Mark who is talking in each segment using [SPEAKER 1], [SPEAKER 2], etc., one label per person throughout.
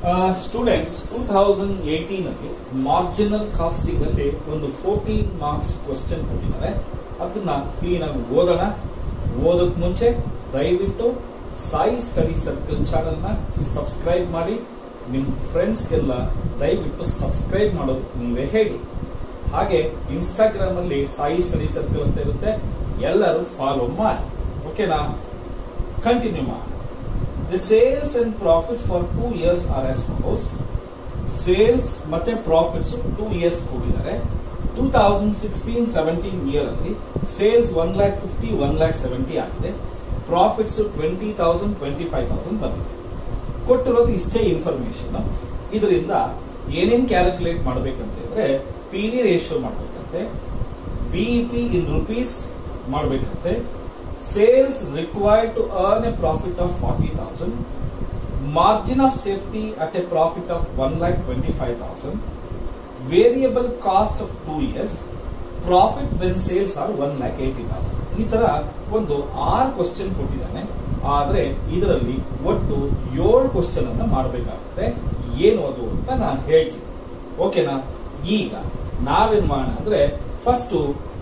[SPEAKER 1] Students two thousand eighteen ಅಲ್ಲಿ marginal costing ಅಲ್ಲಿ ಒಂದು ಫೋರ್ಟೀನ್ ಮಾರ್ಕ್ಸ್ ಕ್ವಶನ್ ಕೊಟ್ಟಿದ್ದಾರೆ ಅದನ್ನ ಕ್ಲೀನ್ ಆಗಿ ಓದೋಣ ಓದಕ್ ಮುಂಚೆ ದಯವಿಟ್ಟು ಸಾಯಿ ಸ್ಟಡಿ ಸರ್ಕಲ್ ಚಾನೆಲ್ ನ ಸಬ್ಸ್ಕ್ರೈಬ್ ಮಾಡಿ ನಿಮ್ ಫ್ರೆಂಡ್ಸ್ಗೆಲ್ಲ ದಯವಿಟ್ಟು ಸಬ್ಸ್ಕ್ರೈಬ್ ಮಾಡೋದು ನೀವೇ ಹೇಳಿ ಹಾಗೆ ಇನ್ಸ್ಟಾಗ್ರಾಮ್ ಅಲ್ಲಿ ಸಾಯಿ ಸ್ಟಡಿ ಸರ್ಕಲ್ ಅಂತ ಇರುತ್ತೆ ಎಲ್ಲರೂ ಫಾಲೋ ಮಾಡಿ ಓಕೆನಾ ಕಂಟಿನ್ಯೂ ಮಾಡಿ the sales and profits for two years are as follows sales ಮತ್ತೆ ಪ್ರಾಫಿಟ್ಸ್ ಟೂ ಇಯರ್ಸ್ ಕೊಟ್ಟಿದ್ದಾರೆ two thousand sixteen seventeen year ಅಲ್ಲಿ sales one lakh fifty one lakh seventy ಆಗಿದೆ profits twenty thousand twenty five thousand ಬಂದಿದೆ ಕೊಟ್ಟಿರೋದು ಇಷ್ಟೇ information ಇದರಿಂದ ಏನೇನ್ calculate ಮಾಡ್ಬೇಕಂತ ಹೇಳಿದ್ರೆ ಪಿ ವಿ ರೇಷಿಯೋ ಮಾಡ್ಬೇಕಂತೆ ಬಿಇಪಿ ಇನ್ ರುಪೀಸ್ ಮಾಡ್ಬೇಕಂತೆ sales required to earn a profit of forty thousand margin of safety at a profit of one lakh twenty five thousand variable cost of two years profit when sales are one lakh eighty thousand ಈ ತರ ಒಂದು ಆರು question ಕೊಟ್ಟಿದ್ದಾನೆ ಆದ್ರೆ ಇದರಲ್ಲಿ ಒಟ್ಟು ಏಳು question ಅನ್ನ ಮಾಡಬೇಕಾಗುತ್ತೆ ಏನು ಅದು ಅಂತ ನಾನು ಹೇಳ್ತೀನಿ ಓಕೆನಾ ಈಗ ನಾವೇನ್ ಮಾಡೋಣ ಅಂದ್ರೆ ಫಸ್ಟ್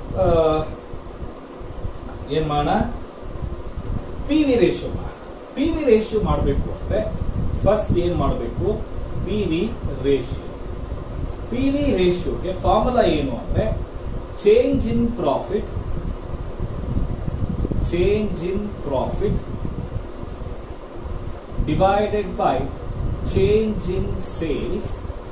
[SPEAKER 1] ಏನ್ ಮಾಡೋಣ ಪಿ ವಿ ರೇಷಿಯೋ ಮಾಡೋಣ ಪಿ ವಿ ರೇಷಿಯೋ ಮಾಡಬೇಕು ಅಂದ್ರೆ ಫಸ್ಟ್ ಏನ್ ಮಾಡಬೇಕು P V ratio P V ರೇಷಿಯೋಗೆ ಫಾರ್ಮುಲಾ ಏನು ಅಂದ್ರೆ change in profit change in profit divided by change in sales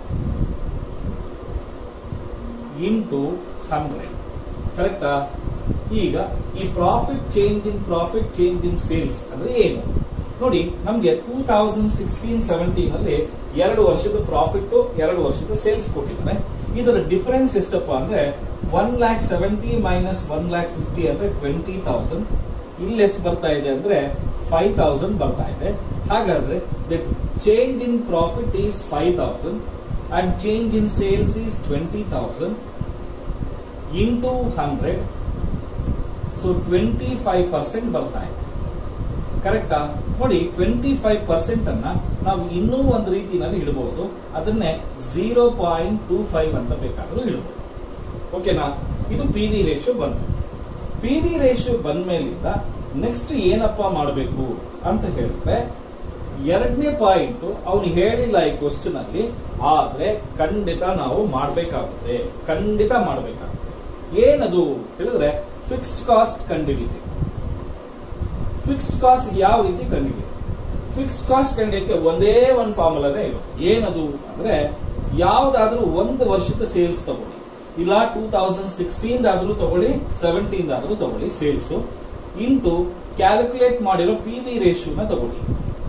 [SPEAKER 1] into 100 ಕರೆಕ್ಟಾ ಈಗ ಈ profit change in profit change in sales ಅಂದ್ರೆ ಏನು ನೋಡಿ ನಮ್ಗೆ ಟೂ ತೌಸಂಡ್ ಸಿಕ್ಸ್ಟೀನ್ ಸೆವೆಂಟೀನ್ ಅಲ್ಲಿ ಎರಡು ವರ್ಷದ ಪ್ರಾಫಿಟ್ ಎರಡು ವರ್ಷದ ಸೇಲ್ಸ್ ಕೊಟ್ಟಿದ್ದಾರೆ ಇದರ ಡಿಫರೆನ್ಸ್ ಎಷ್ಟಪ್ಪ ಅಂದ್ರೆ one lakh seventy minus one lakh fifty ಅಂದ್ರೆ ಟ್ವೆಂಟಿ ತೌಸಂಡ್ ಇಲ್ಲಿ ಎಷ್ಟು ಬರ್ತಾ ಇದೆ ಅಂದ್ರೆ ಫೈವ್ ತೌಸಂಡ್ ಬರ್ತಾ ಇದೆ ಹಾಗಾದ್ರೆ the change in profit is five thousand and change in sales is twenty thousand into hundred so twenty five percent ಬರ್ತಾ ಇದೆ ಕರೆಕ್ಟಾ ನೋಡಿ ಟ್ವೆಂಟಿ ಫೈವ್ ಪರ್ಸೆಂಟ್ ಅನ್ನ ನಾವು ಇನ್ನೂ ಒಂದು ರೀತಿನಲ್ಲಿ ಇಡಬಹುದು ಅದನ್ನೇ ಝೀರೋ ಪಾಯಿಂಟ್ ಟೂ ಫೈವ್ ಅಂತ ಬೇಕಾದ್ರೂ ಇಡಬಹುದು ಓಕೆನಾ ಇದು ಪಿ ವಿ ರೇಷಿಯೋ ಬಂತು ಪಿ ವಿ ರೇಷಿಯೋ ಬಂದ ಮೇಲಿಂದ ನೆಕ್ಸ್ಟ್ ಏನಪ್ಪಾ ಮಾಡಬೇಕು ಅಂತ ಹೇಳಿದ್ರೆ ಎರಡನೇ ಪಾಯಿಂಟ್ ಅವನು ಹೇಳಿಲ್ಲ ಈ ಕ್ವಶನ್ ಅಲ್ಲಿ ಆದ್ರೆ ಖಂಡಿತ ನಾವು ಮಾಡಬೇಕಾಗುತ್ತೆ ಖಂಡಿತ ಮಾಡಬೇಕಾಗುತ್ತೆ ಏನದು ಹೇಳಿದ್ರೆ ಫಿಕ್ಸ್ಡ್ ಕಾಸ್ಟ್ ಕಂಡಿಡಿದೆ ಫಿಕ್ಸ್ಡ್ ಕಾಸ್ಟ್ ಯಾವ ರೀತಿ ಕಂಡಿದೆ ಫಿಕ್ಸ್ಡ್ ಕಾಸ್ಟ್ ಕಂಡಿಡಕ್ಕೆ ಒಂದೇ ಒಂದು ಫಾರ್ಮುಲಾನೇ ಇದೆ ಏನದು ಅಂದ್ರೆ ಯಾವ್ದಾದ್ರೂ ಒಂದು ವರ್ಷದ ಸೇಲ್ಸ್ ತಗೊಳ್ಳಿ ಇಲ್ಲ ಟೂ ತೌಸಂಡ್ ಸಿಕ್ಸ್ಟೀನ್ ಆದ್ರೂ ತಗೊಳ್ಳಿ ಸೆವೆಂಟೀನ್ ಆದ್ರೂ ತಗೊಳ್ಳಿ ಸೇಲ್ಸ್ ಇಂಟು ಕ್ಯಾಲ್ಕುಲೇಟ್ ಮಾಡಿರೋ ಪಿ ವಿ ರೇಷಿಯೋನ ತಗೊಳ್ಳಿ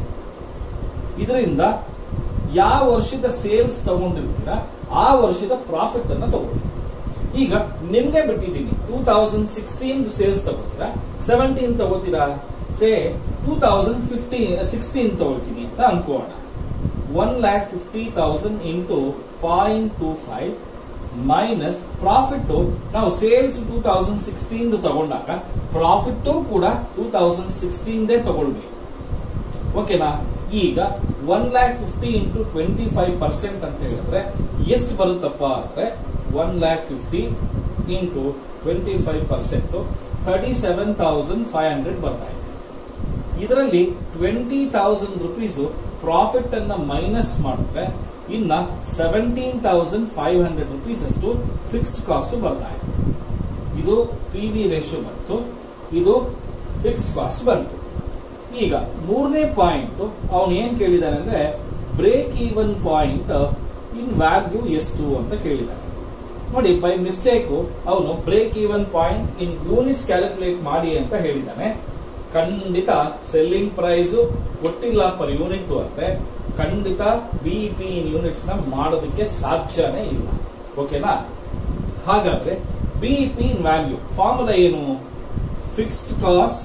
[SPEAKER 1] ಇದರಿಂದ ಯಾವ ವರ್ಷದ ಸೇಲ್ಸ್ ತಗೊಂಡಿರ್ತೀರಾ ಆ ವರ್ಷದ ಪ್ರಾಫಿಟ್ ಅನ್ನ ತಗೊಳ್ಳಿ ಈಗ ನಿಮ್ಗೆ ಬಿಟ್ಟಿದ್ದೀನಿ ಟೂ ತೌಸಂಡ್ ಸಿಕ್ಸ್ಟೀನ್ ಸೇಲ್ಸ್ ತಗೋತೀರಾ ಸೆವೆಂಟೀನ್ ತಗೋತೀರಾ say two thousand fifteen sixteen ತಗೊಳ್ತೀನಿ ಅಂತ ಅನ್ಕೋಣ one lakh fifty thousand into point two five minus profit ನಾವು ಸೇಲ್ಸ್ ಟೂ ತೌಸಂಡ್ ಸಿಕ್ಸ್ಟೀನ್ ತಗೊಂಡಾಗ ಪ್ರಾಫಿಟ್ ಕೂಡ ಟೂ ತೌಸಂಡ್ ಸಿಕ್ಸ್ಟೀನ್ ತಗೊಳ್ಬೇಕು ಓಕೆನಾ ಈಗ one lakh fifty into twenty five percent ಅಂತ ಹೇಳಿದ್ರೆ ಎಷ್ಟು ಬರುತ್ತಪ್ಪ ಅಂದ್ರೆ one lakh fifty into twenty five percent thirty seven thousand five hundred ಬರ್ತಾ ಇದೆ ಇದರಲ್ಲಿ ಟ್ವೆಂಟಿ ತೌಸಂಡ್ ರುಪೀಸ್ ಪ್ರಾಫಿಟ್ ಅನ್ನ ಮೈನಸ್ ಮಾಡಿದ್ರೆ ಇನ್ನ seventeen thousand five hundred rupees ಅಷ್ಟು ಫಿಕ್ಸ್ಡ್ ಕಾಸ್ಟ್ ಬರ್ತಾ ಇದೆ ಇದು ಪಿ ವಿ ರೇಷಿಯೋ ಬಂತು ಇದು ಫಿಕ್ಸ್ಡ್ ಕಾಸ್ಟ್ ಬಂತು ಈಗ ಮೂರನೇ ಪಾಯಿಂಟ್ ಅವನು ಏನ್ ಕೇಳಿದಾನೆ ಅಂದ್ರೆ break even point in value ಎಷ್ಟು ಅಂತ ಕೇಳಿದಾನೆ ನೋಡಿ ಬೈ ಮಿಸ್ಟೇಕ್ ಅವನು break even point in units calculate ಮಾಡಿ ಅಂತ ಹೇಳಿದ್ದಾನೆ ಖಂಡಿತ ಸೆಲ್ಲಿಂಗ್ ಪ್ರೈಸ್ ಕೊಟ್ಟಿಲ್ಲ ಪರ್ ಯೂನಿಟ್ ಅಂದ್ರೆ ಖಂಡಿತ ಬಿಇಪಿ ಇನ್ ಯೂನಿಟ್ಸ್ ನ ಮಾಡೋದಕ್ಕೆ ಸಾಧ್ಯನೇ ಇಲ್ಲ ಓಕೆನಾ ಹಾಗಾದ್ರೆ ಬಿಇಪಿ ಇನ್ ವ್ಯಾಲ್ಯೂ ಫಾರ್ಮುಲಾ ಏನು fixed cost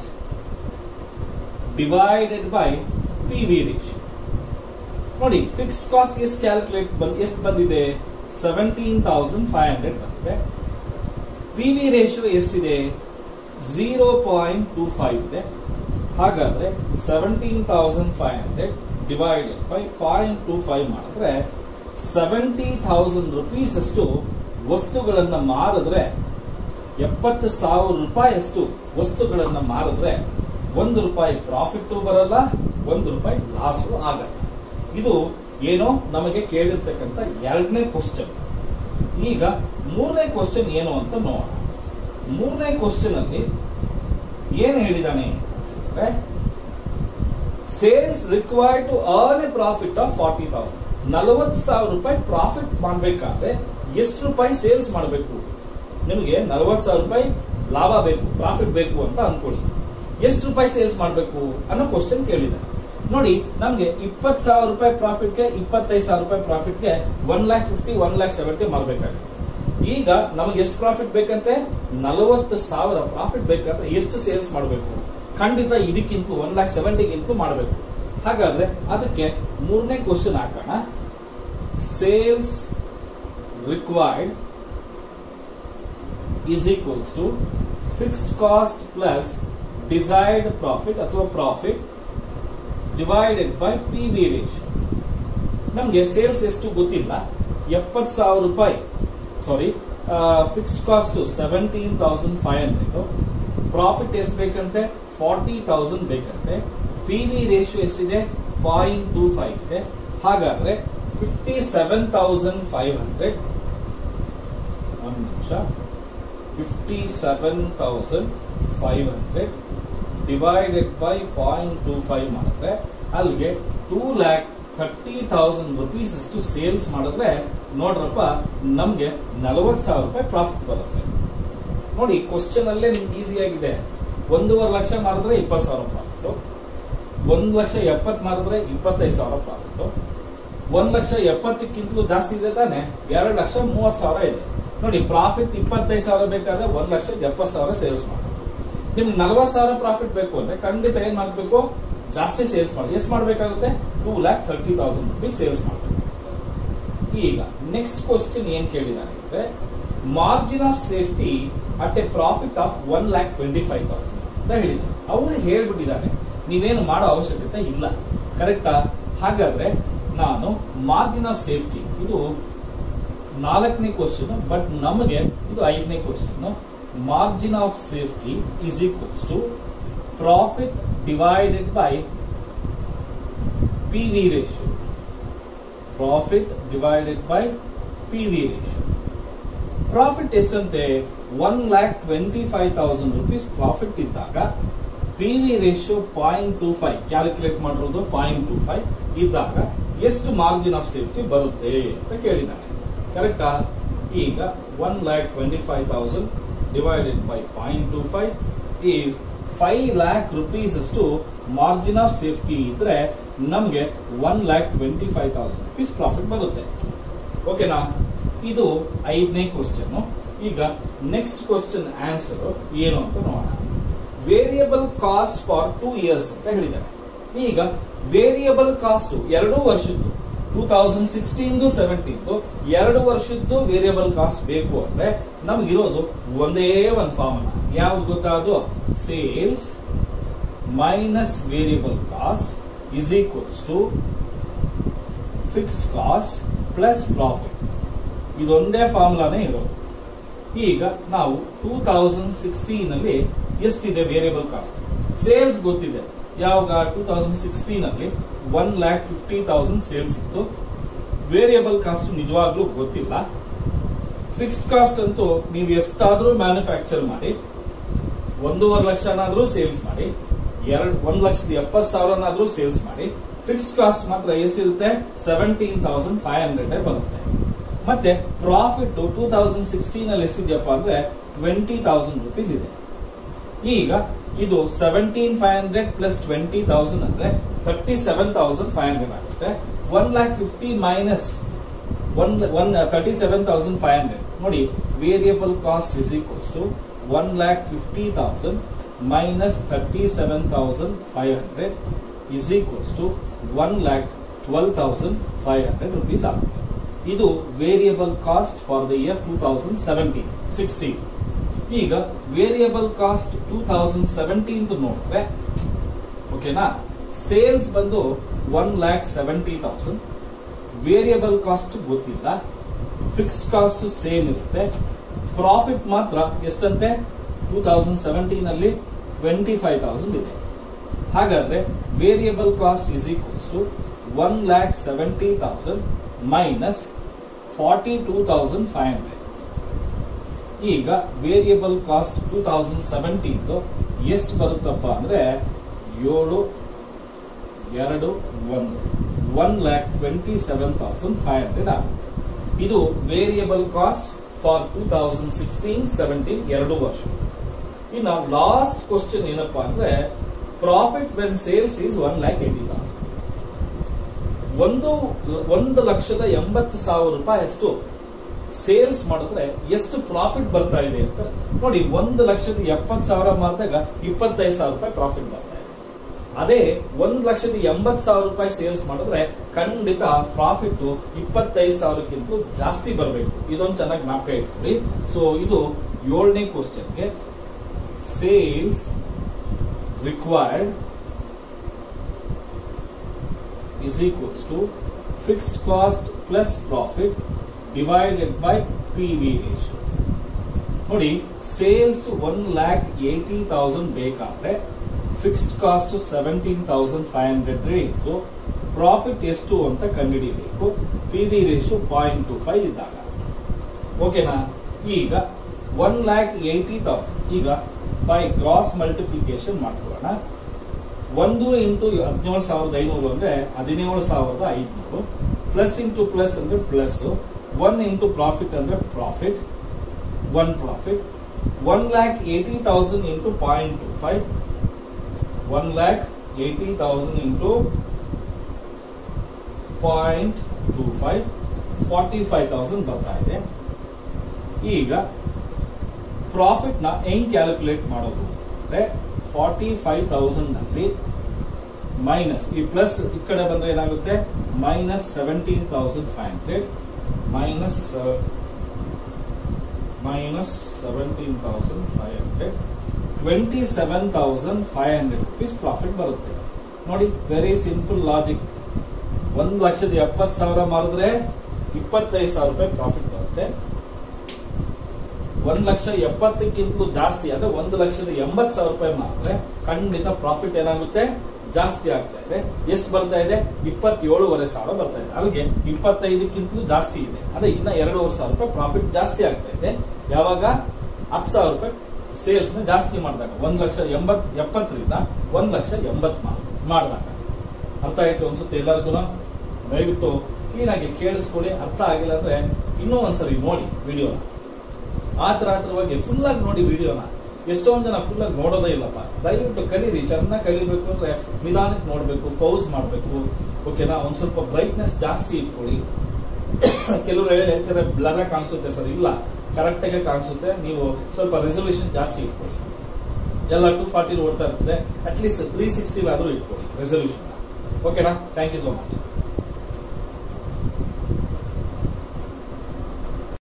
[SPEAKER 1] divided by P V ratio ನೋಡಿ ಫಿಕ್ಸ್ಡ್ ಕಾಸ್ಟ್ ಎಷ್ಟು ಕ್ಯಾಲ್ಕುಲೇಟ್ ಎಷ್ಟು ಬಂದಿದೆ ಸೆವೆಂಟೀನ್ ತೌಸಂಡ್ ಫೈವ್ ಹಂಡ್ರೆಡ್ ಬಂದಿದೆ ಪಿ ವಿ ರೇಷಿಯೋ ಎಷ್ಟಿದೆ ಝೀರೋ ಪಾಯಿಂಟ್ ಟೂ ಫೈವ್ ಇದೆ ಹಾಗಾದ್ರೆ seventeen thousand five hundred divided by point two five ಮಾಡಿದ್ರೆ ಸೆವೆಂಟಿ ಥೌಸಂಡ್ ರುಪೀಸ್ ಅಷ್ಟು ವಸ್ತುಗಳನ್ನ ಮಾರಿದ್ರೆ ಎಪ್ಪತ್ತು ಸಾವಿರ ರೂಪಾಯಿ ಅಷ್ಟು ವಸ್ತುಗಳನ್ನ ಮಾರಿದ್ರೆ ಒಂದು ರೂಪಾಯಿ ಪ್ರಾಫಿಟ್ ಬರಲ್ಲ ಒಂದು ರೂಪಾಯಿ ಲಾಸು ಆಗಲ್ಲ ಇದು ಏನೋ ನಮಗೆ ಕೇಳಿರ್ತಕ್ಕಂಥ ಎರಡನೇ ಕ್ವಶನ್ ಈಗ ಮೂರನೇ ಕ್ವಶನ್ ಏನು ಅಂತ ನೋಡೋಣ ಮೂರನೇ ಕ್ವಶನ್ ಅಲ್ಲಿ ಏನು ಹೇಳಿದಾನೆ ಅಂತಂದ್ರೆ sales required to earn a profit of forty thousand ನಲವತ್ತು ಸಾವಿರ ರೂಪಾಯಿ ಪ್ರಾಫಿಟ್ ಮಾಡಬೇಕಾದ್ರೆ ಎಷ್ಟು ರೂಪಾಯಿ ಸೇಲ್ಸ್ ಮಾಡಬೇಕು ನಿಮಗೆ ನಲವತ್ತು ಸಾವಿರ ರೂಪಾಯಿ ಲಾಭ ಬೇಕು ಪ್ರಾಫಿಟ್ ಬೇಕು ಅಂತ ಅನ್ಕೊಳ್ಳಿ ಎಷ್ಟು ರೂಪಾಯಿ ಸೇಲ್ಸ್ ಮಾಡಬೇಕು ಅನ್ನೋ ಕ್ವಶನ್ ಕೇಳಿದೆ ನೋಡಿ ನಮ್ಗೆ ಇಪ್ಪತ್ತು ಸಾವಿರ ರೂಪಾಯಿ ಪ್ರಾಫಿಟ್ಗೆ ಇಪ್ಪತ್ತೈದು ಸಾವಿರ ರೂಪಾಯಿ ಪ್ರಾಫಿಟ್ಗೆ one lakh fifty one lakh seventy ಮಾಡಬೇಕಾಗುತ್ತೆ ಈಗ ನಮಗೆ ಎಷ್ಟು ಪ್ರಾಫಿಟ್ ಬೇಕಂತೆ ನಲವತ್ತು ಸಾವಿರ ಪ್ರಾಫಿಟ್ ಬೇಕಾದ್ರೆ ಎಷ್ಟು ಸೇಲ್ಸ್ ಮಾಡಬೇಕು ಖಂಡಿತ ಇದಕ್ಕಿಂತಲೂ ಒನ್ ಲ್ಯಾಕ್ ಸೆವೆಂಟಿಗಿಂತಲೂ ಮಾಡಬೇಕು ಹಾಗಾದ್ರೆ ಅದಕ್ಕೆ ಮೂರನೇ ಕ್ವಶನ್ ಹಾಕೋಣ sales required is equals to fixed cost plus desired profit ಅಥವಾ profit divided by P V ratio ನಮಗೆ ಸೇಲ್ಸ್ ಎಷ್ಟು ಗೊತ್ತಿಲ್ಲ ಎಪ್ಪತ್ತು ಸಾವಿರ ರೂಪಾಯಿ sorry fixed cost seventeen thousand five hundred profit ಎಷ್ಟು ಬೇಕಂತೆ ಫಾರ್ಟಿ ತೌಸಂಡ್ ಬೇಕಂತೆ ಪಿ ವಿ ರೇಷಿಯೋ ಎಷ್ಟಿದೆ ಪಾಯಿಂಟ್ ಟೂ ಫೈವ್ ಇದೆ ಹಾಗಾದ್ರೆ fifty seven thousand five hundred ಒಂದು ನಿಮಿಷ fifty seven thousand five hundred divided by point two five ಮಾಡಿದ್ರೆ ಅಲ್ಲಿಗೆ two lakh thirty thousand rupees ಅಷ್ಟು ಸೇಲ್ಸ್ ಮಾಡಿದ್ರೆ ನೋಡ್ರಪ್ಪ ನಮ್ಗೆ ನಲವತ್ತು ಸಾವಿರ ರೂಪಾಯಿ ಪ್ರಾಫಿಟ್ ಬರುತ್ತೆ ನೋಡಿ ಕ್ವಶನ್ ಅಲ್ಲೇ ನಿಮ್ಗೆ ಈಸಿ ಆಗಿದೆ ಒಂದೂವರೆ ಲಕ್ಷ ಮಾಡಿದ್ರೆ ಇಪ್ಪತ್ತು ಸಾವಿರ ಪ್ರಾಫಿಟ್ ಒಂದ್ ಲಕ್ಷ ಎಪ್ಪತ್ ಮಾಡಿದ್ರೆ ಇಪ್ಪತ್ತೈದು ಸಾವಿರ ಪ್ರಾಫಿಟ್ ಒಂದ್ ಲಕ್ಷ ಎಪ್ಪತ್ತಕ್ಕಿಂತಲೂ ಜಾಸ್ತಿ ಇದೆ ತಾನೆ ಎರಡು ಲಕ್ಷ ಮೂವತ್ ಸಾವಿರ ಇದೆ ನೋಡಿ ಪ್ರಾಫಿಟ್ ಇಪ್ಪತ್ತೈದು ಸಾವಿರ ಬೇಕಾದ್ರೆ ಒಂದ್ ಲಕ್ಷ ಎಪ್ಪತ್ತು ಸಾವಿರ ಸೇಲ್ಸ್ ಮಾಡಿ ನಿಮ್ಗೆ ನಲವತ್ತು ಸಾವಿರ ಪ್ರಾಫಿಟ್ ಬೇಕು ಅಂದ್ರೆ ಖಂಡಿತ ಏನ್ ಮಾಡ್ಬೇಕು ಜಾಸ್ತಿ ಸೇಲ್ಸ್ ಮಾಡಿ ಎಷ್ಟು ಮಾಡ್ಬೇಕಾಗುತ್ತೆ two lakh thirty thousand rupees sales ಮಾಡಬೇಕು ಈಗ ನೆಕ್ಸ್ಟ್ ಕ್ವಶನ್ ಏನ್ ಕೇಳಿದಾರೆ ಅಂದ್ರೆ margin of safety at a profit of one lakh twenty five thousand ಅಂತ ಹೇಳಿದ್ದಾರೆ ಅವರು ಹೇಳ್ಬಿಟ್ಟಿದ್ದಾರೆ ನೀವೇನು ಮಾಡೋ ಅವಶ್ಯಕತೆ ಇಲ್ಲ ಕರೆಕ್ಟಾ ಹಾಗಾದ್ರೆ ನಾನು ಮಾರ್ಜಿನ್ ಆಫ್ ಸೇಫ್ಟಿ ಇದು ನಾಲ್ಕನೇ ಕ್ವಶನ್ ಬಟ್ ನಮಗೆ ಇದು ಐದನೇ question margin of safety is equals to profit divided by P V ratio profit divided by P V ratio profit ಎಷ್ಟಂತೆ one lakh twenty five thousand rupees profit ಇದ್ದಾಗ P V ratio point two five calculate ಮಾಡಿರೋದು point two five ಇದ್ದಾಗ ಎಷ್ಟು margin of safety ಬರುತ್ತೆ ಅಂತ ಕೇಳಿದ್ದಾನೆ ಕರೆಕ್ಟಾ ಈಗ one lakh twenty five thousand divided by point two five is five lakh rupees ಅಷ್ಟು ಮಾರ್ಜಿನ್ ಆಫ್ ಸೇಫ್ಟಿ ಇದ್ರೆ ನಮ್ಗೆ one lakh twenty five thousand rupees profit ಬರುತ್ತೆ ಓಕೆನಾ ಇದು ಐದನೇ ಕ್ವಶನ್ ಈಗ ನೆಕ್ಸ್ಟ್ ಕ್ವಶನ್ ಆನ್ಸರ್ ಏನು ಅಂತ ನೋಡೋಣ variable cost for two years ಅಂತ ಹೇಳಿದ್ದಾರೆ ಈಗ ವೇರಿಯಬಲ್ ಕಾಸ್ಟ್ ಎರಡು ವರ್ಷದ್ದು ಟೂ ತೌಸಂಡ್ ಸಿಕ್ಸ್ಟೀನ್ ಸೆವೆಂಟೀನ್ ಎರಡು ವರ್ಷದ್ದು ವೇರಿಯಬಲ್ ಕಾಸ್ಟ್ ಬೇಕು ಅಂದ್ರೆ ನಮ್ಗಿರೋದು ಒಂದೇ ಒಂದು ಫಾರ್ಮುಲಾ ಯಾವ್ದು ಗೊತ್ತಾದು sales minus variable cost is equals to fixed cost plus profit ಇದೊಂದೇ ಫಾರ್ಮುಲಾನೇ ಇರೋದು ಈಗ ನಾವು ಟೂ ತೌಸಂಡ್ ಸಿಕ್ಸ್ಟೀನ್ ಅಲ್ಲಿ ಎಷ್ಟಿದೆ ವೇರಿಯಬಲ್ ಕಾಸ್ಟ್ ಸೇಲ್ಸ್ ಗೊತ್ತಿದೆ ಯಾವಾಗ ಟೂ ತೌಸಂಡ್ ಸಿಕ್ಸ್ಟೀನ್ ಅಲ್ಲಿ one lakh fifty thousand sales ಇತ್ತು ವೇರಿಯಬಲ್ ಕಾಸ್ಟ್ ನಿಜವಾಗ್ಲೂ ಗೊತ್ತಿಲ್ಲ ಫಿಕ್ಸ್ಡ್ ಕಾಸ್ಟ್ ಅಂತೂ ನೀವು ಎಷ್ಟಾದ್ರೂ ಮ್ಯಾನುಫ್ಯಾಕ್ಚರ್ ಮಾಡಿ ಒಂದೂವರೆ ಲಕ್ಷನಾದ್ರೂ ಸೇಲ್ಸ್ ಮಾಡಿ ಎರಡು ಒಂದ್ ಲಕ್ಷದ ಎಪ್ಪತ್ತು ಸಾವಿರನಾದ್ರೂ ಸೇಲ್ಸ್ ಮಾಡಿ ಫಿಕ್ಸ್ಡ್ ಕಾಸ್ಟ್ ಮಾತ್ರ ಎಷ್ಟಿರುತ್ತೆ ಸೆವೆಂಟೀನ್ ತೌಸಂಡ್ ಫೈವ್ ಹಂಡ್ರೆಡ್ ಬರುತ್ತೆ ಮತ್ತೆ ಪ್ರಾಫಿಟ್ ಟೂ ತೌಸಂಡ್ ಸಿಕ್ಸ್ಟೀನ್ ಅಲ್ಲಿ ಎಷ್ಟಿದೆಯಪ್ಪ ಅಂದ್ರೆ ಟ್ವೆಂಟಿ ತೌಸಂಡ್ ರುಪೀಸ್ ಇದೆ ಈಗ ಇದು seventeen five hundred plus twenty thousand ಅಂದ್ರೆ thirty seven thousand five hundred ಆಗುತ್ತೆ one lakh fifty minus one one thirty seven thousand five hundred ನೋಡಿ variable cost is equals to one lakh fifty thousand minus thirty seven thousand five hundred is equals to one lakh twelve thousand five hundred rupees ಆಗುತ್ತೆ ಇದು variable cost for the year two thousand seventeen sixteen ಈಗ variable cost two thousand seventeen ನೋಡಿದ್ರೆ ಓಕೆನಾ sales ಬಂದು one lakh seventy thousand variable cost ಗೊತ್ತಿಲ್ಲ fixed cost same ಇರುತ್ತೆ profit ಮಾತ್ರ ಎಷ್ಟಂತೆ ಟೂ ತೌಸಂಡ್ ಸೆವೆಂಟೀನ್ ಅಲ್ಲಿ ಟ್ವೆಂಟಿ ಫೈವ್ ತೌಸಂಡ್ ಇದೆ ಹಾಗಾದ್ರೆ variable cost is equals to one lakh seventy thousand minus forty two thousand five hundred ಈಗ variable cost two thousand seventeen ಎಷ್ಟು ಬರುತ್ತಪ್ಪ ಅಂದ್ರೆ ಏಳು ಎರಡು ಒಂದು one lakh twenty seven thousand five hundred ಆಗುತ್ತೆ ಇದು variable cost for two thousand sixteen seventeen ಎರಡು ವರ್ಷ ಇನ್ನು ಲಾಸ್ಟ್ ಕ್ವಶನ್ ಏನಪ್ಪಾ ಅಂದ್ರೆ profit when sales is one lakh eighty thousand ಒಂದು ಒಂದು ಲಕ್ಷದ ಎಂಬತ್ತು ಸಾವಿರ ರೂಪಾಯಿ ಅಷ್ಟು ಸೇಲ್ಸ್ ಮಾಡಿದ್ರೆ ಎಷ್ಟು ಪ್ರಾಫಿಟ್ ಬರ್ತಾ ಇದೆ ಅಂತ ನೋಡಿ ಒಂದು ಲಕ್ಷದ ಎಪ್ಪತ್ತು ಸಾವಿರ ಮಾರಿದಾಗ ಇಪ್ಪತ್ತೈದು ಸಾವಿರ ರೂಪಾಯಿ ಪ್ರಾಫಿಟ್ ಬರ್ತಾ ಇದೆ ಅದೇ ಒಂದ್ ಲಕ್ಷದ ಎಂಬತ್ ಸಾವಿರ ರೂಪಾಯಿ ಸೇಲ್ಸ್ ಮಾಡಿದ್ರೆ ಖಂಡಿತ ಪ್ರಾಫಿಟ್ ಇಪ್ಪತ್ತೈದು ಸಾವಿರಕ್ಕಿಂತ ಜಾಸ್ತಿ ಬರಬೇಕು ಇದೊಂದು ಚೆನ್ನಾಗಿ ಜ್ಞಾಪಕ ಇಟ್ಕೊಳ್ಳಿ ಸೊ ಇದು ಏಳನೇ ಕ್ವಶನ್ಗೆ sales required is equals to fixed cost plus profit divided by PV ratio. ನೋಡಿ sales one lakh eighty thousand ಬೇಕಾದ್ರೆ fixed cost seventeen thousand five hundred ಇತ್ತು ಪ್ರಾಫಿಟ್ ಎಷ್ಟು ಅಂತ ಕಂಡುಹಿಡಿಯಬೇಕು P V ratio point two five ಇದ್ದಾಗ ಓಕೆನಾ ಈಗ ಒನ್ ಲ್ಯಾಕ್ ಏಟಿ ತೌಸಂಡ್ ಈಗ ಬೈ ಕ್ರಾಸ್ ಮಲ್ಟಿಪ್ಲಿಕೇಶನ್ ಮಾಡ್ಕೊಳ್ಳೋಣ ಒಂದು ಇಂಟು ಹದಿನೇಳು ಸಾವಿರದ ಐನೂರು ಅಂದ್ರೆ ಹದಿನೇಳು ಸಾವಿರದ ಐದುನೂರು ಪ್ಲಸ್ ಇಂಟು ಪ್ಲಸ್ ಅಂದ್ರೆ ಪ್ಲಸ್ ಒನ್ ಇಂಟು ಪ್ರಾಫಿಟ್ ಅಂದ್ರೆ profit one profit one lakh eighty thousand into point two five one lakh eighty thousand into point two five forty five thousand ಬರ್ತಾ ಇದೆ ಈಗ ಪ್ರಾಫಿಟ್ ನ ಹೆಂಗ್ ಕ್ಯಾಲ್ಕುಲೇಟ್ ಮಾಡೋದು ಅಂದ್ರೆ ಫಾರ್ಟಿ ಫೈವ್ ತೌಸಂಡ್ ನಲ್ಲಿ ಮೈನಸ್ ಈ ಪ್ಲಸ್ ಈ ಕಡೆ ಬಂದ್ರೆ ಏನಾಗುತ್ತೆ minus seventeen thousand five hundred minus minus seventeen thousand five hundred twenty seven thousand five hundred rupees profit ಬರುತ್ತೆ ನೋಡಿ ವೆರಿ ಸಿಂಪಲ್ ಲಾಜಿಕ್ ಒಂದ್ ಲಕ್ಷದ ಎಪ್ಪತ್ತು ಸಾವಿರ ಮಾರಿದ್ರೆ ಇಪ್ಪತ್ತೈದು ಸಾವಿರ ರೂಪಾಯಿ ಪ್ರಾಫಿಟ್ ಬರುತ್ತೆ ಒಂದ್ ಲಕ್ಷ ಎಪ್ಪತ್ತಕ್ಕಿಂತಲೂ ಜಾಸ್ತಿ ಅಂದ್ರೆ ಒಂದು ಲಕ್ಷದ ಎಂಬತ್ ಸಾವಿರ ರೂಪಾಯಿ ಮಾರಿದ್ರೆ ಖಂಡಿತ ಪ್ರಾಫಿಟ್ ಏನಾಗುತ್ತೆ ಜಾಸ್ತಿ ಆಗ್ತಾ ಇದೆ ಎಷ್ಟು ಬರ್ತಾ ಇದೆ ಇಪ್ಪತ್ತೇಳುವರೆ ಸಾವಿರ ಬರ್ತಾ ಇದೆ ಅಲ್ಲಿಗೆ ಇಪ್ಪತ್ತೈದಕ್ಕಿಂತಲೂ ಜಾಸ್ತಿ ಇದೆ ಅಂದ್ರೆ ಇನ್ನ ಎರಡೂವರೆ ಸಾವಿರ ರೂಪಾಯಿ ಪ್ರಾಫಿಟ್ ಜಾಸ್ತಿ ಆಗ್ತಾ ಇದೆ ಯಾವಾಗ ಹತ್ತು ಸಾವಿರ ರೂಪಾಯಿ ಸೇಲ್ಸ್ ನ ಜಾಸ್ತಿ ಮಾಡಿದಾಗ ಒಂದ್ ಲಕ್ಷ ಎಂಬತ್ ಎಪ್ಪತ್ತರಿಂದ ಒಂದ್ ಲಕ್ಷ ಎಂಬತ್ ಮಾಡಿದಾಗ ಅರ್ಥ ಆಯ್ತು ಅನ್ಸುತ್ತೆ ಎಲ್ಲರಿಗೂ ದಯವಿಟ್ಟು ಕ್ಲೀನ್ ಆಗಿ ಕೇಳಿಸ್ಕೊಳ್ಳಿ ಅರ್ಥ ಆಗಿಲ್ಲ ಅಂದ್ರೆ ಇನ್ನೂ ಒಂದ್ಸರಿ ನೋಡಿ ವಿಡಿಯೋನ ಆತರ ಆತರವಾಗಿ ಫುಲ್ ಆಗಿ ನೋಡಿ ವಿಡಿಯೋನ ಎಷ್ಟೊಂದ್ ಜನ ಫುಲ್ ಆಗಿ ನೋಡೋದೇ ಇಲ್ಲಪ್ಪ ದಯವಿಟ್ಟು ಕಲೀರಿ ಚೆನ್ನಾಗಿ ಕಲಿಬೇಕು ಅಂದ್ರೆ ನಿಧಾನಕ್ಕೆ ನೋಡ್ಬೇಕು ಪೌಸ್ ಮಾಡ್ಬೇಕು ಓಕೆನಾ ಒಂದ್ ಸ್ವಲ್ಪ ಬ್ರೈಟ್ನೆಸ್ ಜಾಸ್ತಿ ಇಟ್ಕೊಳ್ಳಿ ಕೆಲವರು ಹೇಳ್ತಾರೆ ಬ್ಲರ್ ಕಾಣಿಸುತ್ತೆ ಸರ್ ಇಲ್ಲ ಕರೆಕ್ಟ್ ಆಗಿ ಕಾಣಿಸುತ್ತೆ ನೀವು ಸ್ವಲ್ಪ ರೆಸೊಲ್ಯೂಷನ್ ಜಾಸ್ತಿ ಇಟ್ಕೊಳ್ಳಿ ಎಲ್ಲ ಟೂ ಫಾರ್ಟಿ ಓಡ್ತಾ ಇರ್ತದೆ ಅಟ್ಲೀಸ್ಟ್ ತ್ರೀ ಸಿಕ್ಸ್ಟಿ ಆದ್ರೂ ಇಟ್ಕೊಳ್ಳಿ ರೆಸೊಲ್ಯೂಷನ್ ಓಕೆನಾ ಥ್ಯಾಂಕ್ ಯು ಸೋ ಮಚ್